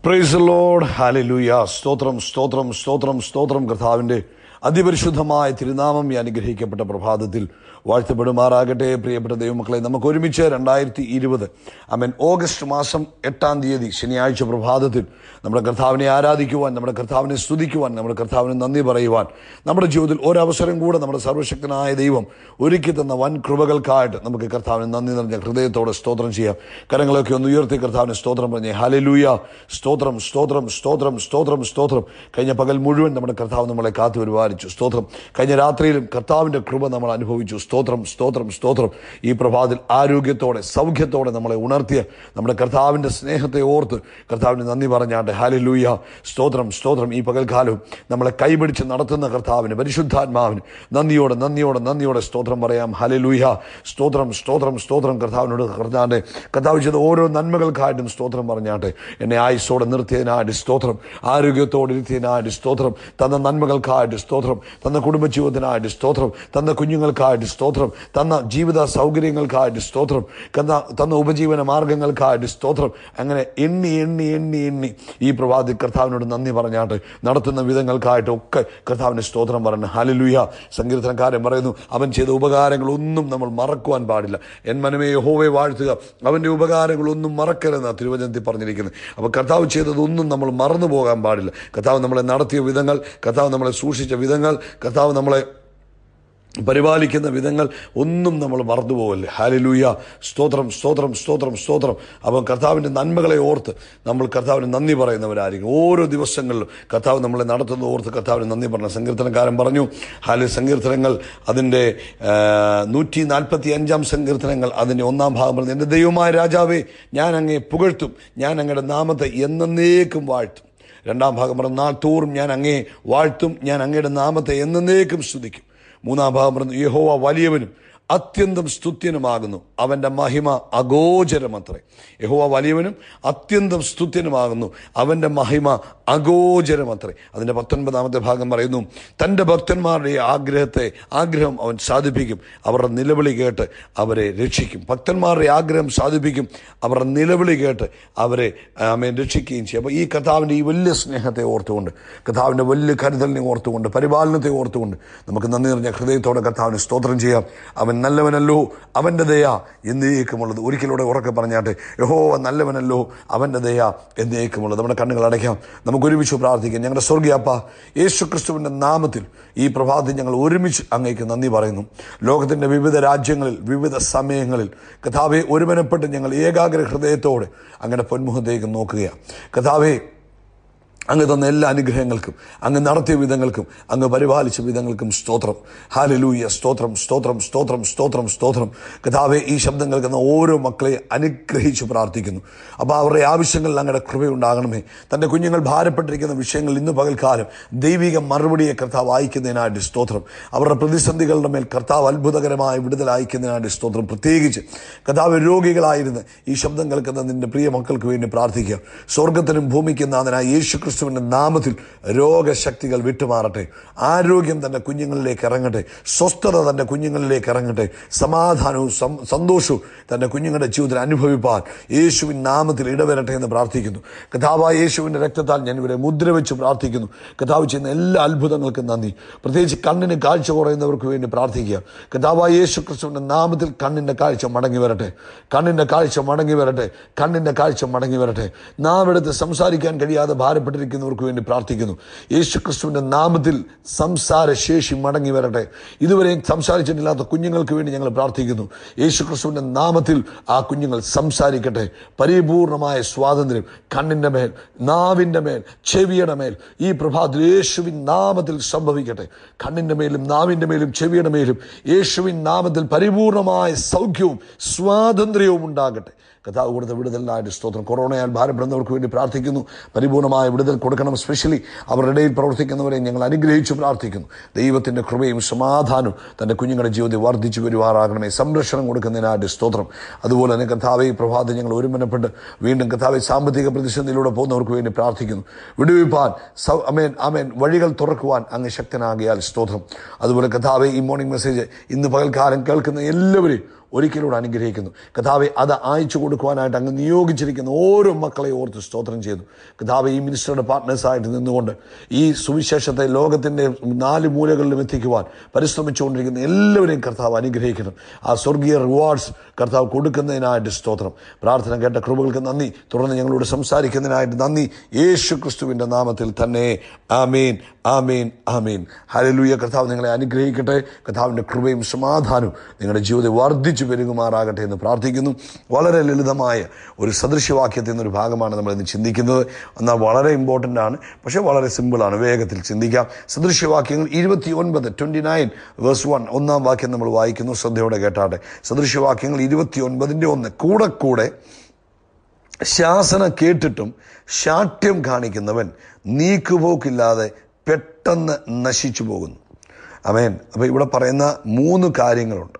price load hallelujah സ്തോത്രം സ്തോത്രം സ്തോത്രം സ്തോത്രം കർത്താവിന്റെ അതിപരിശുദ്ധമായ തിരുനാമം ഈ അനുഗ്രഹിക്കപ്പെട്ട പ്രഭാതത്തിൽ വാഴ്ത്തപ്പെടുമാറാകട്ടെ പ്രിയപ്പെട്ട ദൈവമക്കളെ നമുക്ക് ഒരുമിച്ച് രണ്ടായിരത്തി ഇരുപത് അമൻ ഓഗസ്റ്റ് മാസം എട്ടാം തീയതി ശനിയാഴ്ച പ്രഭാതത്തിൽ നമ്മുടെ കർത്താവിനെ ആരാധിക്കുവാൻ നമ്മുടെ കർത്താവിനെ സ്തുതിക്കുവാൻ നമ്മുടെ കർത്താവിന് നന്ദി പറയുവാൻ നമ്മുടെ ജീവിതത്തിൽ ഒരവസരം കൂടെ നമ്മുടെ സർവശക്തനായ ദൈവം ഒരുക്കി തന്ന വൻ കൃപകൾക്കായിട്ട് നമുക്ക് കർത്താവിന് നന്ദി നിറഞ്ഞ ഹൃദയത്തോടെ സ്തോത്രം ചെയ്യാം കരങ്ങളൊക്കെ ഒന്ന് ഉയർത്തി കർത്താവിന് സ്തോത്രം പറഞ്ഞേ ഹലലൂയ സ്തോത്രം സ്തോത്രം സ്തോത്രം സ്തോത്രം സ്തോത്രം കഴിഞ്ഞ പകൽ മുഴുവൻ നമ്മുടെ കർത്താവ് നമ്മളെ കാത്തു പരിപാലിച്ചു സ്തോത്രം കഴിഞ്ഞ രാത്രിയിലും കർത്താവിന്റെ കൃപ നമ്മൾ അനുഭവിച്ചു സ്തോത്രം സ്തോത്രം സ്തോത്രം ഈ പ്രഭാതത്തിൽ ആരോഗ്യത്തോടെ സൗഖ്യത്തോടെ നമ്മളെ ഉണർത്തിയ നമ്മുടെ കർത്താവിന്റെ സ്നേഹത്തെ ഓർത്ത് കർത്താവിന് നന്ദി പറഞ്ഞാട്ടെ ഹാലലൂയ സ്തോത്രം സ്തോത്രം ഈ പകൽക്കാലവും നമ്മളെ കൈപിടിച്ച് നടത്തുന്ന കർത്താവിന് പരിശുദ്ധാത്മാവിന് നന്ദിയോടെ നന്ദിയോടെ നന്ദിയോടെ സ്തോത്രം പറയാം ഹലലൂയ സ്തോത്രം സ്തോത്രം സ്തോത്രം കർത്താവിനോട് കർത്താവിന്റെ കർത്താവ് ചെയ്ത ഓരോ നന്മകൾക്കായിട്ടും സ്തോത്രം പറഞ്ഞാട്ടെ എന്നെ ആയുസോടെ നിർത്തിയതിനായിട്ട് സ്തോത്രം ആരോഗ്യത്തോടെ ഇരുത്തിയതിനായിട്ട് സ്തോത്രം തന്ന നന്മകൾക്കായിട്ട് സ്തോത്രം തന്ന കുടുംബജീവിതത്തിനായിട്ട് സ്തോത്രം തന്ന കുഞ്ഞുങ്ങൾക്കായിട്ട് സ്തോത്രം തന്ന ജീവിത സൗകര്യങ്ങൾക്കായിട്ട് സ്തോത്രം തന്ന തന്ന ഉപജീവന മാർഗങ്ങൾക്കായിട്ട് സ്തോത്രം അങ്ങനെ എണ്ണി എണ്ണി എണ്ണി എണ്ണി ഈ പ്രഭാതി കർത്താവിനോട് നന്ദി പറഞ്ഞാട്ട് നടത്തുന്ന വിധങ്ങൾക്കായിട്ട് ഒക്കെ കർത്താവിന് സ്തോത്രം പറഞ്ഞു ഹലലുയ സങ്കീർത്തനക്കാരൻ പറയുന്നു അവൻ ചെയ്ത ഉപകാരങ്ങളൊന്നും നമ്മൾ മറക്കുവാൻ പാടില്ല എൻ മനമേ യഹോവെ വാഴ്ത്തുക അവന്റെ ഉപകാരങ്ങളൊന്നും മറക്കരുതെന്നാണ് തിരുവചനത്തിൽ പറഞ്ഞിരിക്കുന്നത് അപ്പോൾ കർത്താവ് ചെയ്തതൊന്നും നമ്മൾ മറന്നു പോകാൻ പാടില്ല കർത്താവ് നമ്മളെ നടത്തിയ വിധങ്ങൾ കർത്താവ് നമ്മളെ സൂക്ഷിച്ച വിധങ്ങൾ കർത്താവ് നമ്മളെ പരിപാലിക്കുന്ന വിധങ്ങൾ ഒന്നും നമ്മൾ മറന്നുപോകല്ലേ ഹാലലൂയ സ്തോത്രം സ്തോത്രം സ്തോത്രം സ്തോത്രം അപ്പം കർത്താവിൻ്റെ നന്മകളെ ഓർത്ത് നമ്മൾ കർത്താവിന് നന്ദി പറയുന്നവരായിരിക്കും ഓരോ ദിവസങ്ങളിലും കർത്താവ് നമ്മളെ നടത്തുന്ന ഓർത്ത് കർത്താവിന് നന്ദി പറഞ്ഞ സങ്കീർത്തനക്കാരൻ പറഞ്ഞു ഹാല സങ്കീർത്തനങ്ങൾ അതിൻ്റെ നൂറ്റി നാൽപ്പത്തി അഞ്ചാം സങ്കീർത്തനങ്ങൾ അതിൻ്റെ ഒന്നാം ഭാഗം പറഞ്ഞു എൻ്റെ ദൈവമായ രാജാവേ ഞാൻ അങ്ങേ പുകഴ്ത്തും ഞാൻ അങ്ങയുടെ നാമത്തെ എന്നേക്കും വാഴ്ത്തും രണ്ടാം ഭാഗം പറഞ്ഞു നാൾ തോറും ഞാൻ അങ്ങേ വാഴ്ത്തും ഞാൻ അങ്ങയുടെ നാമത്തെ എന്നേക്കും സ്തുതിക്കും മൂന്നാം ഭാഗം പറഞ്ഞു യഹോവ വലിയവനും അത്യന്തം സ്തുത്യനുമാകുന്നു അവന്റെ മഹിമ അഗോചരമത്രേ യഹോവ വലിയവനും അത്യന്തം സ്തുത്യനുമാകുന്നു അവന്റെ മഹിമ അഗോചരമത്രേ അതിന്റെ പത്തൊൻപതാമത്തെ ഭാഗം പറയുന്നു തന്റെ ഭക്തന്മാരുടെ ആഗ്രഹത്തെ ആഗ്രഹം അവൻ സാധിപ്പിക്കും അവരുടെ നിലവിളി കേട്ട് അവരെ രക്ഷിക്കും ഭക്തന്മാരുടെ ആഗ്രഹം സാധിപ്പിക്കും അവരുടെ നിലവിളി കേട്ട് അവരെ ആമേൻ രക്ഷിക്കുകയും ചെയ്യും അപ്പോൾ ഈ കർത്താവിൻ്റെ ഈ വലിയ സ്നേഹത്തെ ഓർത്തുകൊണ്ട് കർത്താവിൻ്റെ വലിയ കരുതലിനെ ഓർത്തുകൊണ്ട് പരിപാലനത്തെ ഓർത്തുകൊണ്ട് നമുക്ക് നന്ദി നിറഞ്ഞ ഹൃദയത്തോടെ കർത്താവിന് സ്തോത്രം ചെയ്യാം അവൻ നല്ലവനല്ലോ അവൻ്റെ ദയ എന്നേക്കുമുള്ളത് ഒരിക്കലൂടെ ഉറക്കെ പറഞ്ഞാട്ടെ യഹോവ നല്ലവനല്ലോ അവൻ്റെ ദയ എന്നേക്കുമുള്ളത് നമ്മുടെ കണ്ണുകൾ അടയ്ക്കാം നമുക്ക് ഒരുമിച്ച് പ്രാർത്ഥിക്കാം ഞങ്ങളുടെ സ്വർഗീയപ്പ യേശു ക്രിസ്തുവിൻ്റെ നാമത്തിൽ ഈ പ്രഭാതത്തിൽ ഞങ്ങൾ ഒരുമിച്ച് അങ്ങേക്ക് നന്ദി പറയുന്നു ലോകത്തിൻ്റെ വിവിധ രാജ്യങ്ങളിൽ വിവിധ സമയങ്ങളിൽ കഥാവെ ഒരുമനപ്പെട്ട് ഞങ്ങൾ ഏകാഗ്ര ഹൃദയത്തോടെ അങ്ങനെ പൊന്മുഖത്തേക്ക് നോക്കുകയാണ് കഥാവെ അങ്ങ് തന്ന എല്ലാ അനുഗ്രഹങ്ങൾക്കും അങ്ങ് നടത്തിയ വിധങ്ങൾക്കും അങ്ങ് പരിപാലിച്ച വിധങ്ങൾക്കും സ്തോത്രം ഹാലലൂയ സ്തോത്രം സ്തോത്രം സ്തോത്രം സ്തോത്രം സ്തോത്രം കഥാവെ ഈ ശബ്ദം കേൾക്കുന്ന ഓരോ മക്കളെ അനുഗ്രഹിച്ച് പ്രാർത്ഥിക്കുന്നു അപ്പോൾ അവരുടെ ആവശ്യങ്ങളിൽ അങ്ങയുടെ കൃപയുണ്ടാകണമേ തൻ്റെ കുഞ്ഞുങ്ങൾ ഭാരപ്പെട്ടിരിക്കുന്ന വിഷയങ്ങൾ ഇന്ന് പകൽക്കാലം ദൈവിക മറുപടിയെ കർത്താവ് അയക്കുന്നതിനായിട്ട് സ്തോത്രം അവരുടെ പ്രതിസന്ധികളുടെ മേൽ കർത്താവ് അത്ഭുതകരമായ വിടുതൽ അയക്കുന്നതിനായിട്ട് സ്തോത്രം പ്രത്യേകിച്ച് കർത്താവ് രോഗികളായിരുന്ന് ഈ ശബ്ദം കേൾക്കുന്ന നിന്റെ പ്രിയ മക്കൾക്ക് വേണ്ടി പ്രാർത്ഥിക്കുക സ്വർഗത്തിനും ഭൂമിക്കും നാഥനായ യേശു ക്രിസ്തുവിന്റെ നാമത്തിൽ രോഗശക്തികൾ വിട്ടുമാറട്ടെ ആരോഗ്യം തന്റെ കുഞ്ഞുങ്ങളിലേക്ക് ഇറങ്ങട്ടെ സ്വസ്ഥത തന്റെ കുഞ്ഞുങ്ങളിലേക്ക് ഇറങ്ങട്ടെ സമാധാനവും സന്തോഷവും തന്റെ കുഞ്ഞുങ്ങളുടെ ജീവിതത്തിൽ അനുഭവിപ്പാൻ യേശുവിൻ നാമത്തിൽ ഇടവരട്ടെ എന്ന് പ്രാർത്ഥിക്കുന്നു കഥാവായ യേശുവിന്റെ രക്തത്താൽ ഞാൻ ഇവരെ മുദ്ര വെച്ച് പ്രാർത്ഥിക്കുന്നു കഥാവ് ചെയ്യുന്ന എല്ലാ അത്ഭുതങ്ങൾക്കും നന്ദി പ്രത്യേകിച്ച് കണ്ണിന് കാഴ്ച കുറയുന്നവർക്ക് വേണ്ടി പ്രാർത്ഥിക്കുക കഥാവായ യേശു ക്രിസ്തുവിന്റെ നാമത്തിൽ കണ്ണിന്റെ കാഴ്ച മടങ്ങി വരട്ടെ കണ്ണിന്റെ കാഴ്ച മടങ്ങി വരട്ടെ കണ്ണിന്റെ കാഴ്ച മടങ്ങി വരട്ടെ നാം എടുത്ത് സംസാരിക്കാൻ കഴിയാതെ ഭാരപ്പെട്ടിരിക്കുന്ന ഇരിക്കുന്നവർക്ക് വേണ്ടി പ്രാർത്ഥിക്കുന്നു യേശു ക്രിസ്തുവിന്റെ നാമത്തിൽ സംസാര ശേഷി മടങ്ങി വരട്ടെ ഇതുവരെയും സംസാരിച്ചിട്ടില്ലാത്ത കുഞ്ഞുങ്ങൾക്ക് വേണ്ടി ഞങ്ങൾ പ്രാർത്ഥിക്കുന്നു യേശു ക്രിസ്തുവിന്റെ നാമത്തിൽ ആ കുഞ്ഞുങ്ങൾ സംസാരിക്കട്ടെ പരിപൂർണമായ സ്വാതന്ത്ര്യം കണ്ണിന്റെ മേൽ നാവിന്റെ മേൽ ചെവിയുടെ മേൽ ഈ പ്രഭാതത്തിൽ യേശുവിൻ നാമത്തിൽ സംഭവിക്കട്ടെ കണ്ണിന്റെ മേലും നാവിന്റെ മേലും ചെവിയുടെ മേലും യേശുവിൻ നാമത്തിൽ പരിപൂർണമായ സൗഖ്യവും സ്വാതന്ത്ര്യവും ഉണ്ടാകട്ടെ കഥാവ് കൊടുത്ത വിടുതലിനായിട്ട് സ്തോത്രം കൊറോണയാൽ ഭാരപ്പെടുന്നവർക്ക് വേണ്ടി പ്രാർത്ഥിക്കുന്നു പരിപൂർണമായ വിടുതൽ കൊടുക്കണം സ്പെഷ്യലി അവരുടെ ഇടയിൽ പ്രവർത്തിക്കുന്നവരെ ഞങ്ങൾ അനുഗ്രഹിച്ചു പ്രാർത്ഥിക്കുന്നു ദൈവത്തിൻ്റെ കൃപയും സമാധാനവും തൻ്റെ കുഞ്ഞുങ്ങളുടെ ജീവിതത്തിൽ വർദ്ധിച്ചു വരുവാറാകണമേ സംരക്ഷണം കൊടുക്കുന്നതിനായിട്ട് സ്തോത്രം അതുപോലെ തന്നെ കഥാവെ ഈ പ്രഭാതം ഞങ്ങൾ ഒരുമനപ്പെട്ട് വീണ്ടും കഥാവെ സാമ്പത്തിക പ്രതിസന്ധിയിലൂടെ പോകുന്നവർക്ക് വേണ്ടി പ്രാർത്ഥിക്കുന്നു വിടുവിപ്പാൻ സൗ അമേൻ അമേൻ വഴികൾ തുറക്കുവാൻ അങ്ങ് ശക്തനാകിയാൽ സ്തോത്രം അതുപോലെ കഥാവെ ഈ മോർണിംഗ് മെസ്സേജ് ഇന്ന് പകൽക്കാലം കേൾക്കുന്ന എല്ലാവരെയും ഒരിക്കലൂടെ അനുഗ്രഹിക്കുന്നു കഥാവെ അത് അയച്ചു കൊടുക്കുവാനായിട്ട് അങ്ങ് നിയോഗിച്ചിരിക്കുന്ന ഓരോ മക്കളെ ഓർത്ത് സ്തോത്രം ചെയ്തു കഥാവെ ഈ മിനിസ്റ്ററുടെ പാർട്ട്നേഴ്സായിട്ട് നിന്നുകൊണ്ട് ഈ സുവിശേഷത്തെ ലോകത്തിൻ്റെ നാല് മൂലകളിലും എത്തിക്കുവാൻ പരിശ്രമിച്ചുകൊണ്ടിരിക്കുന്ന എല്ലാവരെയും കർത്താവ് അനുഗ്രഹിക്കണം ആ സ്വർഗീയ റിവാർഡ്സ് കർത്താവ് കൊടുക്കുന്നതിനായിട്ട് സ്തോത്രം പ്രാർത്ഥന കേട്ട കൃപകൾക്ക് നന്ദി തുടർന്ന് ഞങ്ങളോട് സംസാരിക്കുന്നതിനായിട്ട് നന്ദി യേശു ക്രിസ്തുവിൻ്റെ നാമത്തിൽ തന്നെ ആമീൻ ആമീൻ ആമീൻ ഹലലൂയ കർത്താവ് നിങ്ങളെ അനുഗ്രഹിക്കട്ടെ കർത്താവിൻ്റെ കൃപയും സമാധാനവും നിങ്ങളുടെ ജീവിതം വർദ്ധിച്ചു പെരുകുമാറാകട്ടെ എന്ന് പ്രാർത്ഥിക്കുന്നു വളരെ ലളിതമായ ഒരു സദൃശ്യവാക്യത്തിൽ നിന്നൊരു ഭാഗമാണ് നമ്മൾ ഇന്ന് ചിന്തിക്കുന്നത് എന്നാൽ വളരെ ഇമ്പോർട്ടൻ്റ് ആണ് പക്ഷേ വളരെ സിമ്പിളാണ് വേഗത്തിൽ ചിന്തിക്കാം സദൃശ്യവാക്യങ്ങൾ ഇരുപത്തി ഒൻപത് ട്വൻറ്റി നയൻ വേഴ്സ് വൺ ഒന്നാം വാക്യം നമ്മൾ വായിക്കുന്നു ശ്രദ്ധയോടെ കേട്ടാട്ടെ സദൃശ്യവാക്യങ്ങൾ ഇരുപത്തി ഒൻപതിൻ്റെ ഒന്ന് കൂടെ കൂടെ ശാസന കേട്ടിട്ടും ശാഠ്യം കാണിക്കുന്നവൻ നീക്കുപോക്കില്ലാതെ പെട്ടെന്ന് നശിച്ചു പോകുന്നു അമേൻ അപ്പം ഇവിടെ പറയുന്ന മൂന്ന് കാര്യങ്ങളുണ്ട്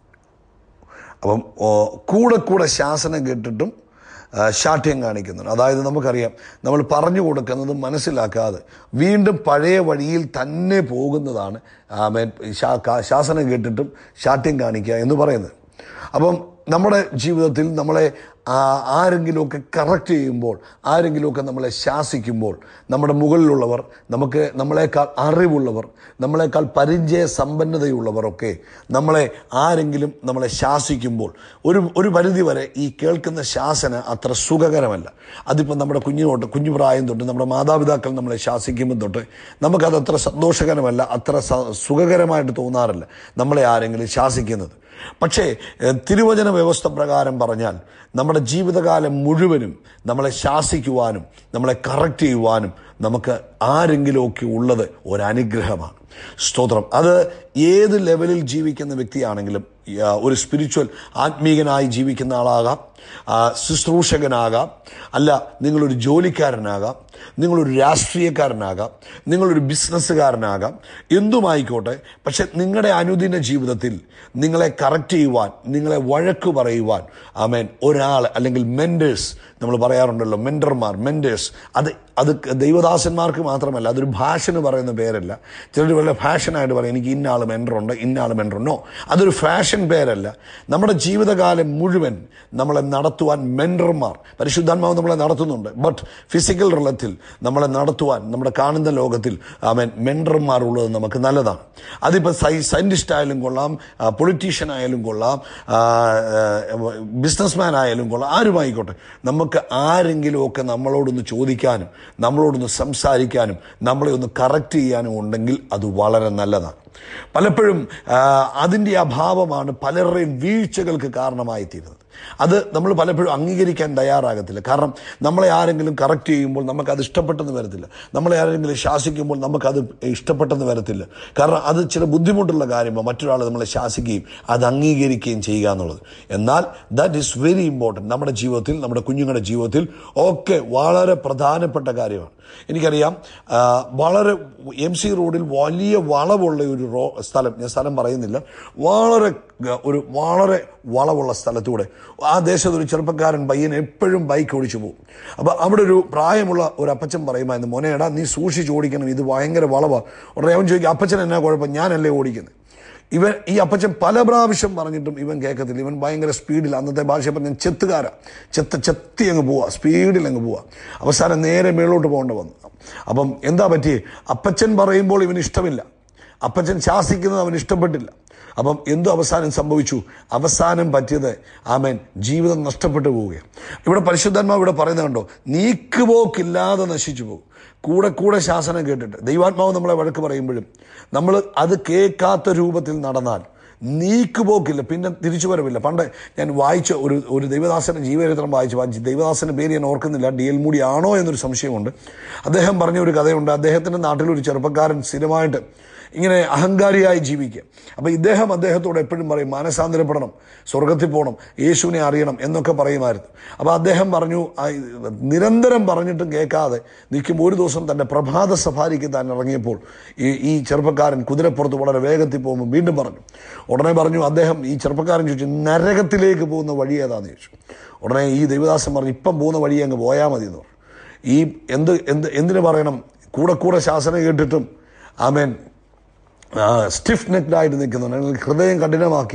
അപ്പം ഓ, കൂടെ കൂടെ ശാസനം കേട്ടിട്ടും ആ, ശാഠ്യം കാണിക്കുന്നുണ്ട് അതായത് നമുക്കറിയാം നമ്മൾ പറഞ്ഞു കൊടുക്കുന്നത് മനസ്സിലാക്കാതെ വീണ്ടും പഴയ വഴിയിൽ തന്നെ പോകുന്നതാണ് ആമേൻ ശാ- കാ- ശാസനം കേട്ടിട്ടും ശാഠ്യം കാണിക്കുക എന്ന് പറയുന്നത് അപ്പം നമ്മുടെ ജീവിതത്തിൽ നമ്മളെ ആ, ആരെങ്കിലുമൊക്കെ കറക്റ്റ് ചെയ്യുമ്പോൾ ആരെങ്കിലുമൊക്കെ നമ്മളെ ശാസിക്കുമ്പോൾ നമ്മുടെ മുകളിലുള്ളവർ നമുക്ക് നമ്മളെക്കാൾ അറിവുള്ളവർ നമ്മളെക്കാൾ പരിചയ സമ്പന്നതയുള്ളവരൊക്കെ നമ്മളെ ആരെങ്കിലും നമ്മളെ ശാസിക്കുമ്പോൾ ഒരു ഒരു പരിധി വരെ ഈ കേൾക്കുന്ന ശാസന അത്ര സുഖകരമല്ല അതിപ്പോൾ നമ്മുടെ കുഞ്ഞു തൊട്ട് കുഞ്ഞു പ്രായം തൊട്ട് നമ്മുടെ മാതാപിതാക്കൾ നമ്മളെ ശാസിക്കുമ്പോൾ തൊട്ട് നമുക്കത് അത്ര സന്തോഷകരമല്ല അത്ര സ- സുഖകരമായിട്ട് തോന്നാറില്ല നമ്മളെ ആരെങ്കിലും ശാസിക്കുന്നത് പക്ഷേ ഏഹ്, തിരുവചന വ്യവസ്ഥ പ്രകാരം പറഞ്ഞാൽ നമ്മുടെ ജീവിതകാലം മുഴുവനും നമ്മളെ ശാസിക്കുവാനും നമ്മളെ കറക്റ്റ് ചെയ്യുവാനും നമുക്ക് ആരെങ്കിലുമൊക്കെ ഉള്ളത് ഒരനുഗ്രഹമാണ് സ്തോത്രം അത് ഏത് ലെവലിൽ ജീവിക്കുന്ന വ്യക്തിയാണെങ്കിലും ആ, ഒരു സ്പിരിച്വൽ ആത്മീകനായി ജീവിക്കുന്ന ആളാകാം ആ, ശുശ്രൂഷകനാകാം അല്ല നിങ്ങളൊരു ജോലിക്കാരനാകാം നിങ്ങളൊരു രാഷ്ട്രീയക്കാരനാകാം നിങ്ങളൊരു ബിസിനസ്സുകാരനാകാം എന്തുമായിക്കോട്ടെ പക്ഷെ നിങ്ങളുടെ അനുദിന ജീവിതത്തിൽ നിങ്ങളെ കറക്റ്റ് ചെയ്യുവാൻ നിങ്ങളെ വഴക്ക് പറയുവാൻ ആമേൻ ഒരാൾ അല്ലെങ്കിൽ മെൻറ്റേഴ്സ് നമ്മൾ പറയാറുണ്ടല്ലോ മെൻറ്റർമാർ മെൻറ്റേഴ്സ് അത് അത് ദൈവദാസന്മാർക്ക് മാത്രമല്ല അതൊരു ഭാഷ എന്ന് പറയുന്ന പേരല്ല ചിലർ വളരെ ഫാഷനായിട്ട് പറയും എനിക്ക് ഇന്ന ആൾ മെൻറ്ററുണ്ട് ഇന്ന ആൾ മെൻറ്ററുണ്ടോ അതൊരു ഫാഷൻ പേരല്ല നമ്മുടെ ജീവിതകാലം മുഴുവൻ നമ്മളെ നടത്തുവാൻ മെൻറ്റർമാർ പരിശുദ്ധാത്മാവ് നമ്മളെ നടത്തുന്നുണ്ട് ബട്ട് ഫിസിക്കൽ റിലത്തിൽ നമ്മളെ നടത്തുവാൻ നമ്മുടെ കാണുന്ന ലോകത്തിൽ ആമേൻ മെൻറ്റർമാർ ഉള്ളത് നമുക്ക് നല്ലതാണ് അതിപ്പോൾ സൈ സയൻറ്റിസ്റ്റ് ആയാലും കൊള്ളാം പൊളിറ്റീഷ്യൻ ആയാലും കൊള്ളാം ബിസിനസ്മാൻ ആയാലും കൊള്ളാം ആരുമായിക്കോട്ടെ നമുക്ക് ആരെങ്കിലുമൊക്കെ നമ്മളോടൊന്ന് ചോദിക്കാനും നമ്മളോടൊന്ന് സംസാരിക്കാനും നമ്മളെ ഒന്ന് കറക്റ്റ് ചെയ്യാനും ഉണ്ടെങ്കിൽ അത് വളരെ നല്ലതാണ് പലപ്പോഴും ആ, അതിൻ്റെ അഭാവമാണ് പലരുടെയും വീഴ്ചകൾക്ക് കാരണമായി തീരുന്നത് അത് നമ്മൾ പലപ്പോഴും അംഗീകരിക്കാൻ തയ്യാറാകത്തില്ല കാരണം നമ്മളെ ആരെങ്കിലും കറക്റ്റ് ചെയ്യുമ്പോൾ നമുക്കത് ഇഷ്ടപ്പെട്ടെന്ന് വരത്തില്ല നമ്മളെ ആരെങ്കിലും ശാസിക്കുമ്പോൾ നമുക്കത് ഇഷ്ടപ്പെട്ടെന്ന് വരത്തില്ല കാരണം അത് ചില ബുദ്ധിമുട്ടുള്ള കാര്യമാണ് മറ്റൊരാൾ നമ്മളെ ശാസിക്കുകയും അത് അംഗീകരിക്കുകയും ചെയ്യുക എന്നുള്ളത് എന്നാൽ ദാറ്റ് ഈസ് വെരി ഇമ്പോർട്ടൻറ്റ് നമ്മുടെ ജീവിതത്തിൽ നമ്മുടെ കുഞ്ഞുങ്ങളുടെ ജീവിതത്തിൽ ഒക്കെ വളരെ പ്രധാനപ്പെട്ട കാര്യമാണ് എനിക്കറിയാം ആ, വളരെ എം സി റോഡിൽ വലിയ വളവുള്ള ഒരു റോ സ്ഥലം ഞാൻ സ്ഥലം പറയുന്നില്ല വളരെ ഗ- ഒരു വളരെ വളവുള്ള സ്ഥലത്തൂടെ ആ ദേശത്ത് ഒരു ചെറുപ്പക്കാരൻ പയ്യൻ എപ്പോഴും ബൈക്ക് ഓടിച്ചു പോകും അപ്പോൾ അവിടെ ഒരു പ്രായമുള്ള ഒരു അപ്പച്ചൻ പറയുമായിരുന്നു മോനെടാ നീ സൂക്ഷിച്ച് ഓടിക്കണം ഇത് ഭയങ്കര വളവാണ് ഉടനെ അവൻ ചോദിക്കും അപ്പച്ചൻ എന്നാ കുഴപ്പം ഞാനല്ലേ ഓടിക്കുന്നത് ഇവൻ ഈ അപ്പച്ചൻ പല പ്രാവശ്യം പറഞ്ഞിട്ടും ഇവൻ കേൾക്കത്തില്ല ഇവൻ ഭയങ്കര സ്പീഡിൽ അന്നത്തെ ഭാഷ പറഞ്ഞ ചെത്തുകാര ചെത്ത ചെത്തി അങ്ങ് പോവാ സ്പീഡിൽ അങ്ങ് പോവാ അവസാനം നേരെ മേളോട്ട് പോകേണ്ട വന്നു അപ്പം എന്താ പറ്റി അപ്പച്ചൻ പറയുമ്പോൾ ഇവന് ഇഷ്ടമില്ല അപ്പച്ചൻ ശാസിക്കുന്നത് അവന് ഇഷ്ടപ്പെട്ടില്ല അപ്പം എന്തു അവസാനം സംഭവിച്ചു അവസാനം പറ്റിയത് ആമേൻ ജീവിതം നഷ്ടപ്പെട്ടു പോവുകയാണ് ഇവിടെ പരിശുദ്ധാത്മാവ് ഇവിടെ പറയുന്നത് കണ്ടോ നീക്കുപോക്കില്ലാതെ നശിച്ചു പോകും കൂടെ കൂടെ ശാസനം കേട്ടിട്ട് ദൈവാത്മാവ് നമ്മളെ വഴക്ക് പറയുമ്പോഴും നമ്മൾ അത് കേൾക്കാത്ത രൂപത്തിൽ നടന്നാൽ നീക്കുപോക്കില്ല പിന്നെ തിരിച്ചു വരവില്ല പണ്ട് ഞാൻ വായിച്ച ഒരു ഒരു ദൈവദാസന്റെ ജീവചരിത്രം വായിച്ചു വായിച്ചു ദൈവദാസന്റെ പേര് ഞാൻ ഓർക്കുന്നില്ല ഡി എൽ മൂടി ആണോ എന്നൊരു സംശയമുണ്ട് അദ്ദേഹം പറഞ്ഞ ഒരു കഥയുണ്ട് അദ്ദേഹത്തിന്റെ നാട്ടിൽ ഒരു ചെറുപ്പക്കാരൻ സ്ഥിരമായിട്ട് ഇങ്ങനെ അഹങ്കാരിയായി ജീവിക്കുക അപ്പോൾ ഇദ്ദേഹം അദ്ദേഹത്തോട് എപ്പോഴും പറയും മാനസാന്തരപ്പെടണം സ്വർഗത്തിൽ പോകണം യേശുവിനെ അറിയണം എന്നൊക്കെ പറയുമായിരുന്നു അപ്പോൾ അദ്ദേഹം പറഞ്ഞു ആ, നിരന്തരം പറഞ്ഞിട്ടും കേൾക്കാതെ നിൽക്കുമ്പോൾ ഒരു ദിവസം തൻ്റെ പ്രഭാത സഫാരിക്ക് താൻ ഇറങ്ങിയപ്പോൾ ഈ ഈ ചെറുപ്പക്കാരൻ കുതിരപ്പുറത്ത് വളരെ വേഗത്തിൽ പോകുമ്പോൾ വീണ്ടും പറഞ്ഞു ഉടനെ പറഞ്ഞു അദ്ദേഹം ഈ ചെറുപ്പക്കാരൻ ചോദിച്ചു നരകത്തിലേക്ക് പോകുന്ന വഴി ഏതാന്ന് ചോദിച്ചു ഉടനെ ഈ ദൈവദാസൻ പറഞ്ഞു ഇപ്പം പോകുന്ന വഴി അങ്ങ് പോയാൽ മതി എന്ന് പറഞ്ഞു ഈ എന്ത് എന്ത് എന്തിനു പറയണം കൂടെ കൂടെ ശാസന കേട്ടിട്ടും ആമേൻ സ്റ്റിഫ് നെക്ഡായിട്ട് നിൽക്കുന്നുണ്ട് അല്ലെങ്കിൽ ഹൃദയം കഠിനമാക്കി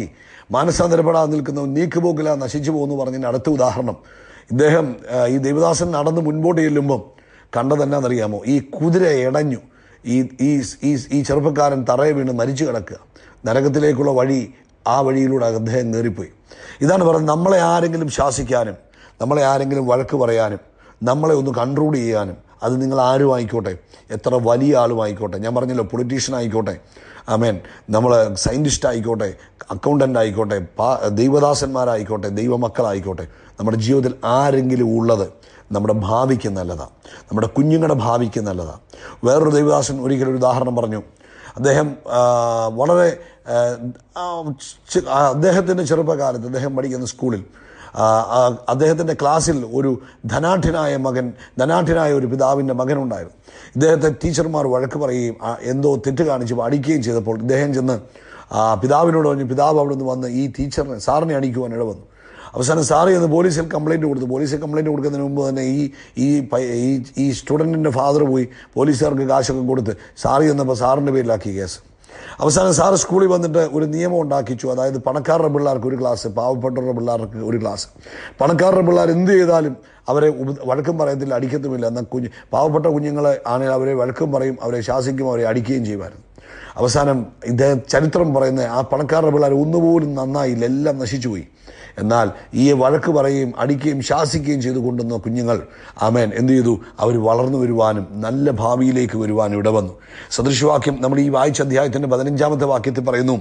മാനസാന്തരപ്പെടാതെ നിൽക്കുന്ന നീക്കുപോക്കില്ല നശിച്ചു പോകുന്നു പറഞ്ഞതിൻ്റെ അടുത്ത ഉദാഹരണം ഇദ്ദേഹം ആ, ഈ ദേവദാസൻ നടന്ന് മുൻപോട്ട് ചെല്ലുമ്പം കണ്ടതെന്നാണെന്നറിയാമോ ഈ കുതിര ഇടഞ്ഞു ഈ ഈ ഈ ഈ ചെറുപ്പക്കാരൻ തറയെ വീണ് മരിച്ചു കിടക്കുക നരകത്തിലേക്കുള്ള വഴി ആ വഴിയിലൂടെ അദ്ദേഹം കയറിപ്പോയി ഇതാണ് പറയുന്നത് നമ്മളെ ആരെങ്കിലും ശാസിക്കാനും നമ്മളെ ആരെങ്കിലും വഴക്ക് പറയാനും നമ്മളെ ഒന്ന് കൺട്രോൾ ചെയ്യാനും അത് നിങ്ങൾ ആരും ആയിക്കോട്ടെ എത്ര വലിയ ആളും ആയിക്കോട്ടെ ഞാൻ പറഞ്ഞല്ലോ പൊളിറ്റീഷ്യൻ ആയിക്കോട്ടെ ആമേൻ നമ്മൾ സയൻറ്റിസ്റ്റ് ആയിക്കോട്ടെ അക്കൗണ്ടൻ്റ് ആയിക്കോട്ടെ പാ ദൈവദാസന്മാരായിക്കോട്ടെ ദൈവമക്കളായിക്കോട്ടെ നമ്മുടെ ജീവിതത്തിൽ ആരെങ്കിലും ഉള്ളത് നമ്മുടെ ഭാവിക്ക് നല്ലതാണ് നമ്മുടെ കുഞ്ഞുങ്ങളുടെ ഭാവിക്ക് നല്ലതാണ് വേറൊരു ദൈവദാസൻ ഒരിക്കലും ഒരു ഉദാഹരണം പറഞ്ഞു അദ്ദേഹം ആ, വളരെ ആ, ആ, ചെ- ആ, അദ്ദേഹത്തിൻ്റെ ചെറുപ്പകാലത്ത് അദ്ദേഹം പഠിക്കുന്ന സ്കൂളിൽ ആ, ആ, അദ്ദേഹത്തിൻ്റെ ക്ലാസ്സിൽ ഒരു ധനാഠ്യനായ മകൻ ധനാഠ്യനായ ഒരു പിതാവിൻ്റെ മകനുണ്ടായിരുന്നു ഇദ്ദേഹത്തെ ടീച്ചർമാർ വഴക്ക് പറയുകയും ആ, എന്തോ തെറ്റ് കാണിച്ച് അടിക്കുകയും ചെയ്തപ്പോൾ ഇദ്ദേഹം ചെന്ന് ആ പിതാവിനോട് പറഞ്ഞു പിതാവ് അവിടെ നിന്ന് വന്ന് ഈ ടീച്ചറിനെ സാറിനെ അടിക്കുവാൻ ഇട വന്നു അവസാനം സാറ് ചെന്ന് പോലീസിൽ കംപ്ലൈൻറ്റ് കൊടുത്തു പോലീസിൽ കംപ്ലൈൻറ്റ് കൊടുക്കുന്നതിന് മുമ്പ് തന്നെ ഈ ഈ പൈ- ഈ ഈ സ്റ്റുഡൻറ്റിൻ്റെ ഫാദർ പോയി പോലീസുകാർക്ക് കാശൊക്കെ കൊടുത്ത് സാറ് ചെന്നപ്പോൾ സാറിൻ്റെ പേരിലാക്കി കേസ് അവസാനം സാറ് സ്കൂളിൽ വന്നിട്ട് ഒരു നിയമം ഉണ്ടാക്കിച്ചു അതായത് പണക്കാരുടെ പിള്ളേർക്ക് ഒരു ക്ലാസ് പാവപ്പെട്ടവരുടെ പിള്ളേർക്ക് ഒരു ക്ലാസ് പണക്കാരുടെ പിള്ളേർ എന്ത് ചെയ്താലും അവരെ ഉപ- വഴക്കും പറയത്തില്ല അടിക്കത്തുമില്ല എന്നാൽ കുഞ്ഞ് പാവപ്പെട്ട കുഞ്ഞുങ്ങളെ ആണെങ്കിൽ അവരെ വഴക്കും പറയും അവരെ ശാസിക്കും അവരെ അടിക്കുകയും ചെയ്യുമായിരുന്നു അവസാനം ഇദ്ദേഹം ചരിത്രം പറയുന്ന ആ പണക്കാരുടെ പിള്ളേർ ഒന്നുപോലും നന്നായില്ല എല്ലാം നശിച്ചുപോയി എന്നാൽ ഈ വഴക്ക് പറയുകയും അടിക്കുകയും ശാസിക്കുകയും ചെയ്തു കൊണ്ടുവന്ന കുഞ്ഞുങ്ങൾ ആമേൻ എന്ത് ചെയ്തു അവർ വളർന്നു വരുവാനും നല്ല ഭാവിയിലേക്ക് വരുവാനും ഇടവന്നു സദൃശവാക്യം നമ്മൾ ഈ വായിച്ച അധ്യായത്തിന്റെ പതിനഞ്ചാമത്തെ വാക്യത്തിൽ പറയുന്നു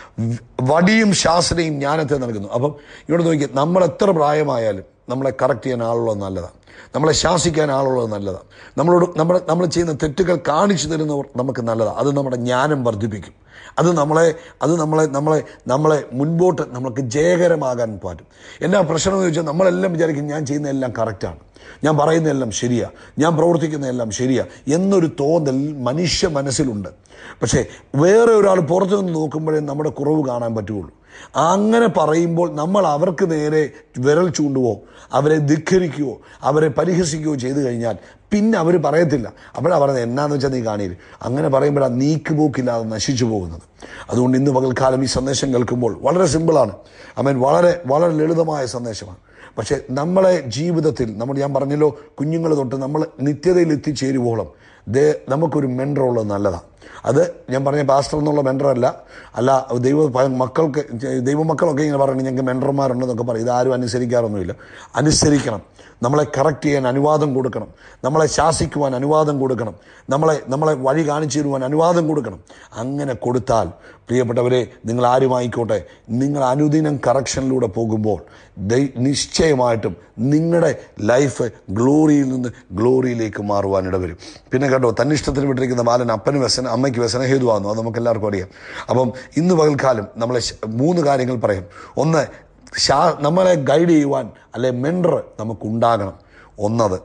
വടിയും ശാസനയും ജ്ഞാനത്തെ നൽകുന്നു അപ്പം ഇവിടെ നോക്കി നമ്മൾ എത്ര പ്രായമായാലും നമ്മളെ കറക്റ്റ് ചെയ്യാൻ ആളുള്ളത് നല്ലതാണ് നമ്മളെ ശാസിക്കാൻ ആളുള്ളത് നല്ലതാണ് നമ്മളോട് നമ്മൾ നമ്മൾ ചെയ്യുന്ന തെറ്റുകൾ കാണിച്ചു തരുന്നവർ നമുക്ക് നല്ലതാണ് അത് നമ്മുടെ ജ്ഞാനം വർദ്ധിപ്പിക്കും അത് നമ്മളെ അത് നമ്മളെ നമ്മളെ നമ്മളെ മുൻപോട്ട് നമുക്ക് ജയകരമാകാൻ പറ്റും എന്നാ പ്രശ്നം എന്ന് ചോദിച്ചാൽ നമ്മളെല്ലാം വിചാരിക്കും ഞാൻ ചെയ്യുന്നതെല്ലാം കറക്റ്റാണ് ഞാൻ പറയുന്നതെല്ലാം ശരിയാ ഞാൻ പ്രവർത്തിക്കുന്നതെല്ലാം ശരിയാ എന്നൊരു തോന്നൽ മനുഷ്യ മനസ്സിലുണ്ട് പക്ഷേ വേറെ ഒരാൾ പുറത്തു നിന്ന് നോക്കുമ്പോഴേ നമ്മുടെ കുറവ് കാണാൻ പറ്റുള്ളൂ അങ്ങനെ പറയുമ്പോൾ നമ്മൾ അവർക്ക് നേരെ വിരൽ ചൂണ്ടുവോ അവരെ ധിഖരിക്കുകയോ അവരെ പരിഹസിക്കുകയോ ചെയ്തു കഴിഞ്ഞാൽ പിന്നെ അവർ പറയത്തില്ല അപ്പോഴാണ് പറയുന്നത് എന്നാന്ന് വെച്ചാൽ നീ കാണിയില്ല അങ്ങനെ പറയുമ്പോഴാണ് നീക്കുപോക്കില്ലാതെ നശിച്ചു പോകുന്നത് അതുകൊണ്ട് ഇന്ന് പകൽക്കാലം ഈ സന്ദേശം കേൾക്കുമ്പോൾ വളരെ സിമ്പിളാണ് അമേൻ വളരെ വളരെ ലളിതമായ സന്ദേശമാണ് പക്ഷേ നമ്മളെ ജീവിതത്തിൽ നമ്മൾ ഞാൻ പറഞ്ഞല്ലോ കുഞ്ഞുങ്ങൾ തൊട്ട് നമ്മൾ നിത്യതയിൽ എത്തിച്ചേരുവോളം ദേ നമുക്കൊരു മെൻഡർ ഉള്ളത് നല്ലതാണ് അത് ഞാൻ പറഞ്ഞ പാസ്റ്റർ എന്നുള്ള മെൻഡർ അല്ല അല്ല ദൈവ മക്കൾക്ക് ദൈവമക്കളൊക്കെ ഇങ്ങനെ പറയുന്നത് ഞങ്ങൾക്ക് മെൻഡർമാരുണ്ടെന്നൊക്കെ പറയും ഇതാരും അനുസരിക്കാറൊന്നുമില്ല അനുസരിക്കണം നമ്മളെ കറക്റ്റ് ചെയ്യാൻ അനുവാദം കൊടുക്കണം നമ്മളെ ശാസിക്കുവാൻ അനുവാദം കൊടുക്കണം നമ്മളെ നമ്മളെ വഴി കാണിച്ചു തരുവാൻ അനുവാദം കൊടുക്കണം അങ്ങനെ കൊടുത്താൽ പ്രിയപ്പെട്ടവരെ നിങ്ങൾ ആരുമായിക്കോട്ടെ നിങ്ങൾ അനുദിനം കറക്ഷനിലൂടെ പോകുമ്പോൾ ദൈ- നിശ്ചയമായിട്ടും നിങ്ങളുടെ ലൈഫ് ഗ്ലോറിയിൽ നിന്ന് ഗ്ലോറിയിലേക്ക് മാറുവാൻ ഇടവരും പിന്നെ കേട്ടോ തന്നിഷ്ടത്തിന് വിട്ടിരിക്കുന്ന ബാലൻ അപ്പന് വ്യസന അമ്മയ്ക്ക് വ്യസനഹേതുവാകുന്നു അത് നമുക്ക് എല്ലാവർക്കും അറിയാം അപ്പം ഇന്ന് പകൽക്കാലം നമ്മളെ ശ- മൂന്ന് കാര്യങ്ങൾ പറയും ഒന്ന് ശാ നമ്മളെ ഗൈഡ് ചെയ്യുവാൻ അല്ലെ മെൻഡർ നമുക്കുണ്ടാകണം ഒന്നത്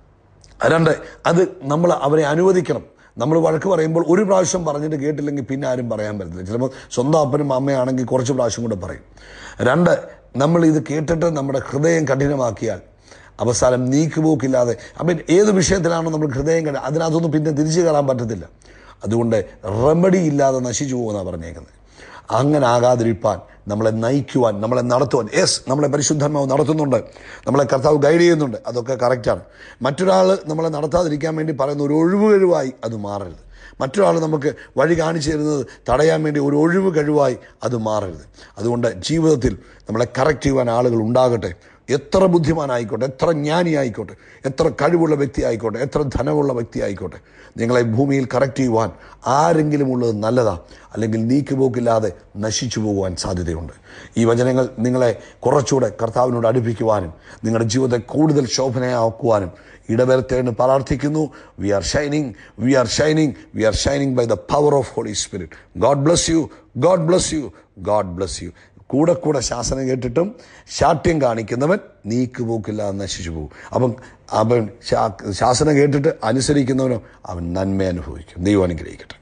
രണ്ട് അത് നമ്മൾ അവരെ അനുവദിക്കണം നമ്മൾ വഴക്ക് പറയുമ്പോൾ ഒരു പ്രാവശ്യം പറഞ്ഞിട്ട് കേട്ടില്ലെങ്കിൽ പിന്നെ ആരും പറയാൻ പറ്റില്ല ചിലപ്പോൾ സ്വന്തം അപ്പനും അമ്മയാണെങ്കിൽ കുറച്ച് പ്രാവശ്യം കൂടെ പറയും രണ്ട് നമ്മൾ ഇത് കേട്ടിട്ട് നമ്മുടെ ഹൃദയം കഠിനമാക്കിയാൽ അവസാനം നീക്കുപോക്കില്ലാതെ അപ്പം ഏത് വിഷയത്തിലാണോ നമ്മൾ ഹൃദയം കഠി അതിനകത്തൊന്നും പിന്നെ തിരിച്ചു കയറാൻ പറ്റത്തില്ല അതുകൊണ്ട് റെമഡി ഇല്ലാതെ നശിച്ചു പോകുമെന്നാണ് പറഞ്ഞേക്കുന്നത് അങ്ങനെ ആകാതിരിപ്പാൻ നമ്മളെ നയിക്കുവാൻ നമ്മളെ നടത്തുവാൻ യെസ് നമ്മളെ പരിശുദ്ധാത്മാവ് നടത്തുന്നുണ്ട് നമ്മളെ കർത്താവ് ഗൈഡ് ചെയ്യുന്നുണ്ട് അതൊക്കെ കറക്റ്റാണ് മറ്റൊരാൾ നമ്മളെ നടത്താതിരിക്കാൻ വേണ്ടി പറയുന്ന ഒരു ഒഴിവ് കഴിവായി അത് മാറരുത് മറ്റൊരാൾ നമുക്ക് വഴി കാണിച്ചു തരുന്നത് തടയാൻ വേണ്ടി ഒരു ഒഴിവ് കഴിവായി അത് മാറരുത് അതുകൊണ്ട് ജീവിതത്തിൽ നമ്മളെ കറക്റ്റ് ചെയ്യുവാൻ ആളുകൾ ഉണ്ടാകട്ടെ എത്ര ബുദ്ധിമാനായിക്കോട്ടെ എത്ര ജ്ഞാനി ആയിക്കോട്ടെ എത്ര കഴിവുള്ള വ്യക്തി ആയിക്കോട്ടെ എത്ര ധനമുള്ള വ്യക്തി ആയിക്കോട്ടെ നിങ്ങളെ ഭൂമിയിൽ കറക്റ്റ് ചെയ്യുവാൻ ആരെങ്കിലും ഉള്ളത് നല്ലതാ അല്ലെങ്കിൽ നീക്കുപോക്കില്ലാതെ നശിച്ചു പോകുവാൻ സാധ്യതയുണ്ട് ഈ വചനങ്ങൾ നിങ്ങളെ കുറച്ചുകൂടെ കർത്താവിനോട് അടുപ്പിക്കുവാനും നിങ്ങളുടെ ജീവിതത്തെ കൂടുതൽ ശോഭനയാക്കുവാനും ഇടവരുത്തേന്ന് പ്രാർത്ഥിക്കുന്നു we are shining we are shining we are shining by the power of Holy Spirit God bless you God bless you God bless you കൂടെ കൂടെ ശാസനം കേട്ടിട്ടും ശാഠ്യം കാണിക്കുന്നവൻ നീക്കുപോക്കില്ലാതെ നശിച്ചു പോകും അപ്പം അവൻ ശാ- ശാസനം കേട്ടിട്ട് അനുസരിക്കുന്നവനോ അവൻ നന്മ അനുഭവിക്കും ദൈവം അനുഗ്രഹിക്കട്ടെ